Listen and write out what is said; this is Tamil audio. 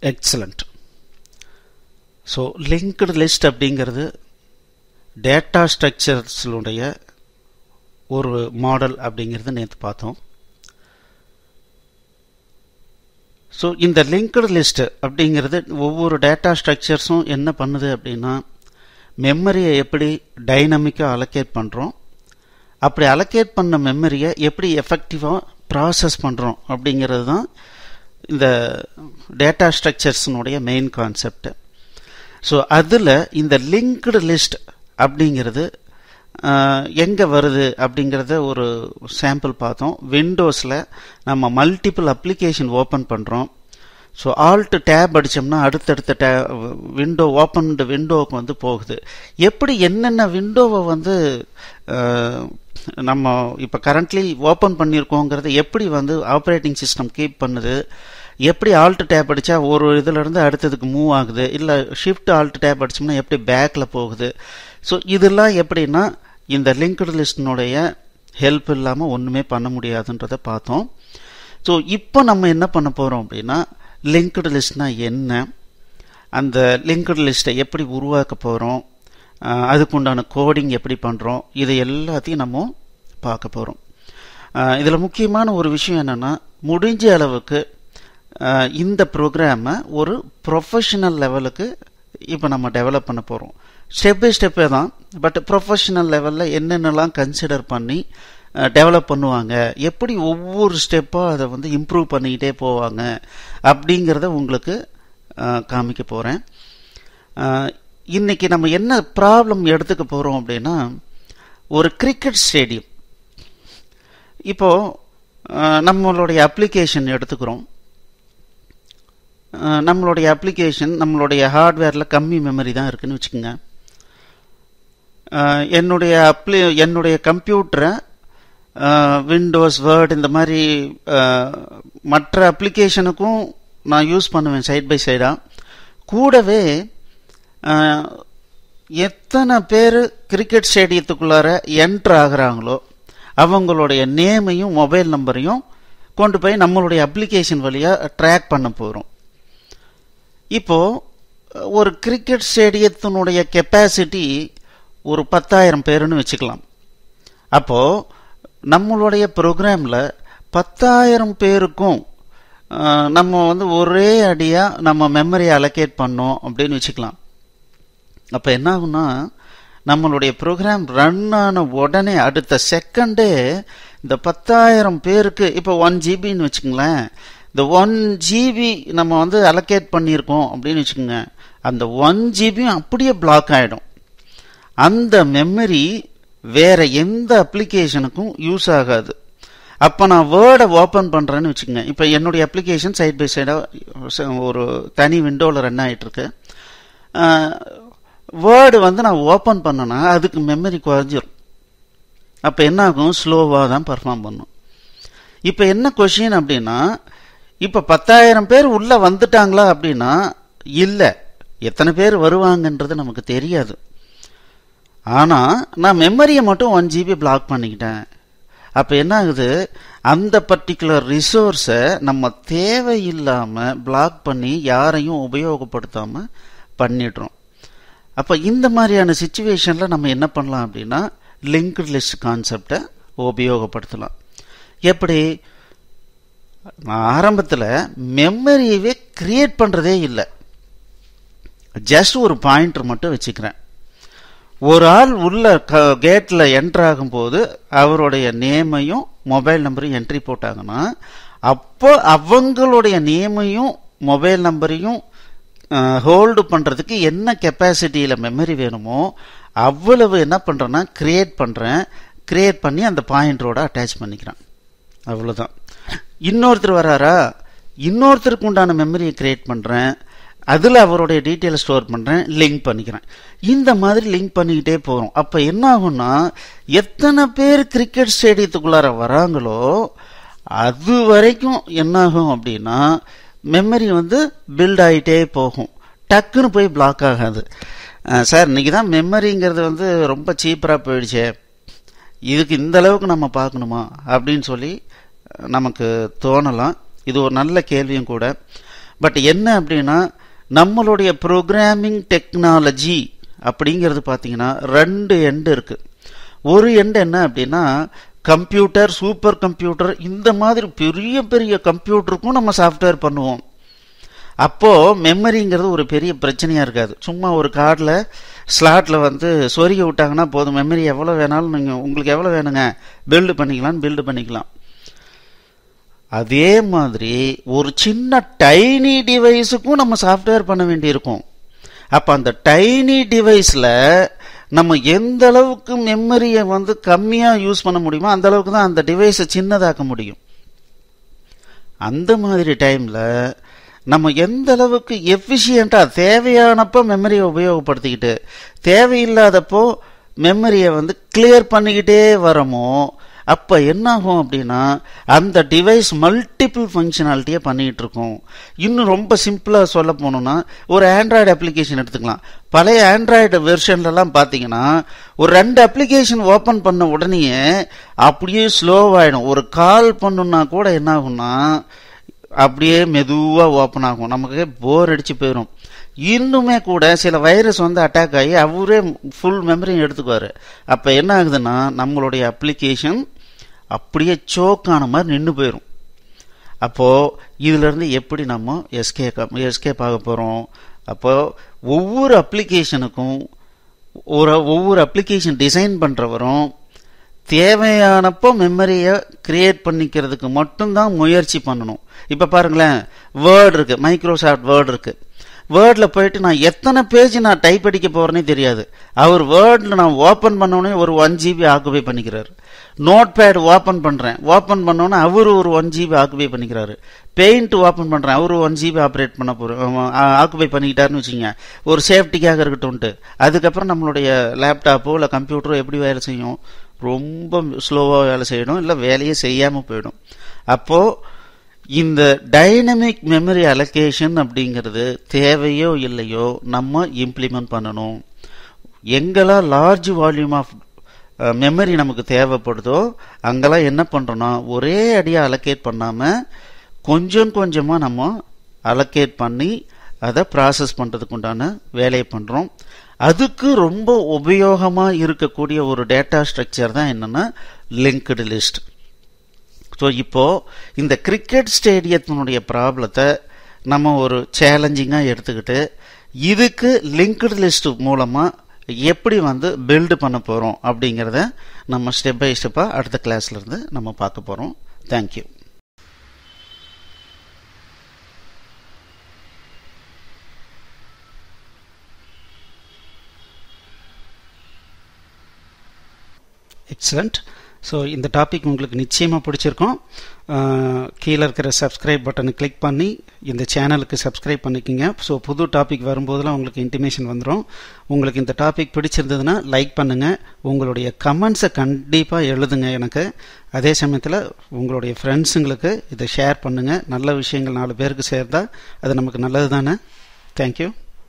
எக்ஸலண்ட் ஸோ லிங்க்டு லிஸ்ட் அப்படிங்கிறது டேட்டா ஸ்ட்ரக்சர்ஸினுடைய ஒரு மாடல் அப்படிங்கிறது நேற்று பார்த்தோம் ஸோ இந்த லிங்க்டு லிஸ்ட் அப்படிங்கிறது ஒவ்வொரு டேட்டா ஸ்ட்ரக்சர்ஸும் என்ன பண்ணுது அப்படின்னா மெமரியை எப்படி டைனமிக்காக அலோகேட் பண்ணுறோம் அப்படி அலோகேட் பண்ண மெமரியை எப்படி எஃபெக்டிவாக ப்ராசஸ் பண்ணுறோம் அப்படிங்கிறது தான் இந்த டேட்டா ஸ்ட்ரக்சர்ஸினுடைய மெயின் கான்செப்ட் ஸோ அதில் இந்த லிங்க்டு லிஸ்ட் அப்படிங்கிறது எங்கே வருது அப்படிங்கிறத ஒரு சாம்பிள் பார்த்தோம் விண்டோஸில் நம்ம மல்டிபிள் அப்ளிகேஷன் ஓப்பன் பண்ணுறோம் ஸோ ஆல்ட் டேப் அடித்தோம்னா அடுத்தடுத்த டே விண்டோ ஓப்பன்டு விண்டோவுக்கு வந்து போகுது எப்படி என்னென்ன விண்டோவை வந்து நம்ம இப்போ கரண்ட்லி ஓப்பன் பண்ணியிருக்கோங்கிறத எப்படி வந்து ஆப்ரேட்டிங் சிஸ்டம் கீப் பண்ணுது எப்படி ஆல்ட் டேப் அடித்தா ஒரு இதிலேருந்து அடுத்ததுக்கு மூவ் ஆகுது இல்லை ஷிஃப்ட் ஆல்ட் டேப் அடிச்சோம்னா எப்படி பேக்கில் போகுது ஸோ இதெல்லாம் எப்படின்னா இந்த லிங்க்டு லிஸ்டினுடைய ஹெல்ப் இல்லாமல் ஒன்றுமே பண்ண முடியாதுன்றதை பார்த்தோம் ஸோ இப்போ நம்ம என்ன பண்ண போகிறோம் அப்படின்னா லிங்க்டு லிஸ்ட்னா என்ன அந்த லிங்க்டு லிஸ்ட்டை எப்படி உருவாக்க போகிறோம் அதுக்கு உண்டான கோடிங் எப்படி பண்ணுறோம் இது எல்லாத்தையும் நம்ம பார்க்க போகிறோம் இதில் முக்கியமான ஒரு விஷயம் என்னென்னா முடிஞ்ச அளவுக்கு இந்த ப்ரோக்ராமை ஒரு ப்ரொஃபஷனல் லெவலுக்கு இப்போ நம்ம டெவலப் பண்ண போகிறோம் ஸ்டெப் பை ஸ்டெப்பே தான் பட் ப்ரொஃபஷனல் லெவலில் என்னென்னலாம் கன்சிடர் பண்ணி டெவலப் பண்ணுவாங்க எப்படி ஒவ்வொரு ஸ்டெப்பாக அதை வந்து இம்ப்ரூவ் பண்ணிக்கிட்டே போவாங்க அப்படிங்கிறத உங்களுக்கு காமிக்க போகிறேன் இன்னைக்கு நம்ம என்ன ப்ராப்ளம் எடுத்துக்க போகிறோம் அப்படின்னா ஒரு கிரிக்கெட் ஸ்டேடியம் இப்போ நம்மளுடைய அப்ளிகேஷன் எடுத்துக்கிறோம் நம்மளுடைய அப்ளிகேஷன் நம்மளுடைய ஹார்ட்வேரில் கம்மி மெமரி தான் இருக்குன்னு வச்சுக்கோங்க என்னுடைய அப்ளி என்னுடைய கம்ப்யூட்டரை விண்டோஸ் வேர்ட் இந்த மாதிரி மற்ற அப்ளிகேஷனுக்கும் நான் யூஸ் பண்ணுவேன் சைட் பை சைடாக கூடவே எத்தனை பேர் கிரிக்கெட் ஸ்டேடியத்துக்குள்ளார என்ட்ரு ஆகிறாங்களோ அவங்களுடைய நேமையும் மொபைல் நம்பரையும் கொண்டு போய் நம்மளுடைய அப்ளிகேஷன் வழியாக ட்ராக் பண்ண போகிறோம் இப்போ ஒரு கிரிக்கெட் ஸ்டேடியத்தினுடைய கெப்பாசிட்டி ஒரு பத்தாயிரம் பேருன்னு வச்சுக்கலாம் அப்போ நம்மளுடைய ப்ரோக்ராமில் பத்தாயிரம் பேருக்கும் நம்ம வந்து ஒரே அடியாக நம்ம மெமரியை அலோகேட் பண்ணோம் அப்படின்னு வச்சுக்கலாம் அப்போ என்ன ஆகும்னா நம்மளுடைய ப்ரோக்ராம் ரன் ஆன உடனே அடுத்த செகண்டே இந்த பத்தாயிரம் பேருக்கு இப்போ ஒன் ஜிபின்னு வச்சுங்களேன் இந்த ஒன் ஜிபி நம்ம வந்து அலோகேட் பண்ணியிருக்கோம் அப்படின்னு வச்சுக்கோங்க அந்த ஒன் ஜிபியும் அப்படியே பிளாக் ஆகிடும் அந்த மெமரி வேற எந்த அப்ளிகேஷனுக்கும் யூஸ் ஆகாது அப்போ நான் வேர்டை ஓப்பன் பண்ணுறேன்னு வச்சுக்கோங்க இப்போ என்னுடைய அப்ளிகேஷன் சைட் பை சைடாக ஒரு தனி விண்டோவில் ரன் ஆகிட்டு இருக்கு வேர்டு வந்து நான் ஓப்பன் பண்ணனா அதுக்கு மெமரி குறைஞ்சிரும் அப்போ என்ன ஆகும் ஸ்லோவாக தான் பர்ஃபார்ம் பண்ணும் இப்போ என்ன கொஷின் அப்படின்னா இப்போ பத்தாயிரம் பேர் உள்ளே வந்துட்டாங்களா அப்படின்னா இல்லை எத்தனை பேர் வருவாங்கன்றது நமக்கு தெரியாது ஆனால் நான் மெமரியை மட்டும் ஒன் ஜிபி பிளாக் பண்ணிக்கிட்டேன் அப்போ என்ன ஆகுது அந்த பர்டிகுலர் ரிசோர்ஸை நம்ம தேவையில்லாமல் பிளாக் பண்ணி யாரையும் உபயோகப்படுத்தாமல் பண்ணிடுறோம் அப்போ இந்த மாதிரியான சுச்சுவேஷனில் நம்ம என்ன பண்ணலாம் அப்படின்னா லிங்க்டு லிஸ்ட் கான்செப்டை உபயோகப்படுத்தலாம் எப்படி நான் ஆரம்பத்தில் மெமரியவே கிரியேட் பண்ணுறதே இல்லை ஜஸ்ட் ஒரு பாயிண்டர் மட்டும் வச்சுக்கிறேன் ஒரு ஆள் உள்ள கேட்டில் என்ட்ரு ஆகும்போது அவருடைய நேமையும் மொபைல் நம்பரையும் என்ட்ரி போட்டாங்கன்னா அப்போ அவங்களுடைய நேமையும் மொபைல் நம்பரையும் ஹோல்டு பண்ணுறதுக்கு என்ன கெப்பாசிட்டியில் மெமரி வேணுமோ அவ்வளவு என்ன பண்ணுறேன்னா கிரியேட் பண்ணுறேன் கிரியேட் பண்ணி அந்த பாயிண்டரோட அட்டாச் பண்ணிக்கிறேன் அவ்வளோதான் இன்னொருத்தர் வராரா இன்னொருத்தருக்கு உண்டான மெமரியை கிரியேட் பண்ணுறேன் அதில் அவருடைய டீட்டெயில் ஸ்டோர் பண்ணுறேன் லிங்க் பண்ணிக்கிறேன் இந்த மாதிரி லிங்க் பண்ணிக்கிட்டே போகிறோம் அப்போ என்ன ஆகும்னா எத்தனை பேர் கிரிக்கெட் ஸ்டேடியத்துக்குள்ளார வராங்களோ அது வரைக்கும் என்ன ஆகும் அப்படின்னா மெமரி வந்து பில்ட் ஆகிட்டே போகும் டக்குன்னு போய் பிளாக் ஆகாது சார் இன்னைக்கு தான் மெமரிங்கிறது வந்து ரொம்ப சீப்பராக போயிடுச்சே இதுக்கு இந்த அளவுக்கு நம்ம பார்க்கணுமா அப்படின்னு சொல்லி நமக்கு தோணலாம் இது ஒரு நல்ல கேள்வியும் கூட பட் என்ன அப்படின்னா நம்மளுடைய ப்ரோக்ராமிங் டெக்னாலஜி அப்படிங்கிறது பார்த்தீங்கன்னா ரெண்டு எண்டு இருக்கு ஒரு எண்டு என்ன அப்படின்னா கம்ப்யூட்டர் சூப்பர் கம்ப்யூட்டர் இந்த மாதிரி பெரிய பெரிய கம்ப்யூட்டருக்கும் நம்ம சாஃப்ட்வேர் பண்ணுவோம் அப்போ மெமரிங்கிறது ஒரு பெரிய பிரச்சனையா இருக்காது சும்மா ஒரு கார்டில் ஸ்லாட்ல வந்து சொருகி விட்டாங்கன்னா போதும் மெமரி எவ்வளோ வேணாலும் நீங்கள் உங்களுக்கு எவ்வளோ வேணுங்க பில்டு பண்ணிக்கலாம் பில்டு பண்ணிக்கலாம் அதே மாதிரி ஒரு சின்ன டைனி டிவைஸுக்கும் நம்ம சாஃப்ட்வேர் பண்ண வேண்டியிருக்கும் அப்போ அந்த டைனி டிவைஸில் நம்ம எந்த அளவுக்கு மெமரியை வந்து கம்மியாக யூஸ் பண்ண முடியுமோ அந்த அளவுக்கு தான் அந்த டிவைஸை சின்னதாக்க முடியும் அந்த மாதிரி டைமில் நம்ம எந்த அளவுக்கு எஃபிஷியண்ட்டாக தேவையானப்போ மெமரியை உபயோகப்படுத்திக்கிட்டு தேவையில்லாதப்போ மெமரியை வந்து கிளியர் பண்ணிக்கிட்டே வரமோ அப்போ என்னாகும் அப்படின்னா அந்த டிவைஸ் மல்டிபிள் ஃபங்க்ஷனாலிட்டியை பண்ணிகிட்டு இருக்கும் இன்னும் ரொம்ப சிம்பிளாக சொல்ல போனோம்னா ஒரு ஆண்ட்ராய்டு அப்ளிகேஷன் எடுத்துக்கலாம் பழைய ஆண்ட்ராய்டு வெர்ஷன்லலாம் பார்த்தீங்கன்னா ஒரு ரெண்டு அப்ளிகேஷன் ஓப்பன் பண்ண உடனேயே அப்படியே ஸ்லோவாகிடும் ஒரு கால் பண்ணுன்னா கூட என்ன ஆகும்னா அப்படியே மெதுவாக ஓப்பன் ஆகும் நமக்கு போர் அடிச்சு போயிடும் இன்னுமே கூட சில வைரஸ் வந்து அட்டாக் ஆகி அவரே ஃபுல் மெமரியும் எடுத்துக்குவார் அப்போ என்ன ஆகுதுன்னா நம்மளுடைய அப்ளிகேஷன் அப்படியே சோக் ஆன மாதிரி நின்று போயிடும் அப்போது இதிலிருந்து எப்படி நம்ம எஸ்கேப் எஸ்கேப் ஆக போகிறோம் அப்போ ஒவ்வொரு அப்ளிகேஷனுக்கும் ஒரு ஒவ்வொரு அப்ளிகேஷன் டிசைன் பண்ணுறவரும் தேவையானப்போ மெமரியை கிரியேட் பண்ணிக்கிறதுக்கு மட்டும்தான் முயற்சி பண்ணணும் இப்போ பாருங்களேன் வேர்டு இருக்கு மைக்ரோசாஃப்ட் வேர்டு இருக்கு வேர்டில் போயிட்டு நான் எத்தனை பேஜ் நான் டைப் அடிக்க போறேனே தெரியாது அவர் வேர்டில் நான் ஓப்பன் பண்ணோடனே ஒரு ஒன் ஜிபி ஆக்குபை பண்ணிக்கிறாரு நோட் பேட் ஓப்பன் பண்ணுறேன் ஓப்பன் பண்ணோன்னே அவர் ஒரு ஒன் ஜிபி ஆக்குபை பண்ணிக்கிறாரு பெயிண்ட் ஓப்பன் பண்ணுறேன் அவரு ஒன் ஜிபி ஆப்ரேட் பண்ண போகிறோம் ஆக்குபை பண்ணிக்கிட்டாருன்னு வச்சுங்க ஒரு சேஃப்டிக்காக இருக்கட்டும்ட்டு அதுக்கப்புறம் நம்மளுடைய லேப்டாப்போ இல்லை கம்ப்யூட்டரோ எப்படி வேலை செய்யும் ரொம்ப ஸ்லோவாக வேலை செய்யணும் இல்லை வேலையே செய்யாமல் போயிடும் அப்போது இந்த டைனமிக் மெமரி அலோகேஷன் அப்படிங்கிறது தேவையோ இல்லையோ நம்ம இம்ப்ளிமெண்ட் பண்ணணும் எங்கெல்லாம் லார்ஜ் வால்யூம் ஆஃப் மெமரி நமக்கு தேவைப்படுதோ அங்கெல்லாம் என்ன பண்ணுறோன்னா ஒரே அடியாக அலோகேட் பண்ணாமல் கொஞ்சம் கொஞ்சமாக நம்ம அலோகேட் பண்ணி அதை ப்ராசஸ் பண்ணுறதுக்கு உண்டான வேலையை பண்ணுறோம் அதுக்கு ரொம்ப உபயோகமாக இருக்கக்கூடிய ஒரு டேட்டா ஸ்ட்ரக்சர் தான் என்னென்னா லிங்க்டு லிஸ்ட் ஸோ இப்போ இந்த கிரிக்கெட் ஸ்டேடியத்தினுடைய ப்ராப்ளத்தை நம்ம ஒரு சேலஞ்சிங்காக எடுத்துக்கிட்டு இதுக்கு லிங்க்டு லிஸ்ட் மூலமாக எப்படி வந்து பில்டு பண்ண போகிறோம் அப்படிங்கிறத நம்ம ஸ்டெப் பை ஸ்டெப்பாக அடுத்த கிளாஸ்லேருந்து நம்ம பார்க்க போகிறோம் தேங்க்யூ எக்ஸலண்ட் ஸோ இந்த டாபிக் உங்களுக்கு நிச்சயமாக பிடிச்சிருக்கும் கீழே இருக்கிற சப்ஸ்கிரைப் பட்டனை கிளிக் பண்ணி இந்த சேனலுக்கு சப்ஸ்கிரைப் பண்ணிக்கோங்க ஸோ புது டாபிக் வரும்போதெல்லாம் உங்களுக்கு இன்டிமேஷன் வந்துடும் உங்களுக்கு இந்த டாபிக் பிடிச்சிருந்ததுன்னா லைக் பண்ணுங்கள் உங்களுடைய கமெண்ட்ஸை கண்டிப்பாக எழுதுங்க எனக்கு அதே சமயத்தில் உங்களுடைய ஃப்ரெண்ட்ஸுங்களுக்கு இதை ஷேர் பண்ணுங்கள் நல்ல விஷயங்கள் நாலு பேருக்கு சேர்ந்தா அது நமக்கு நல்லது தானே தேங்க்யூ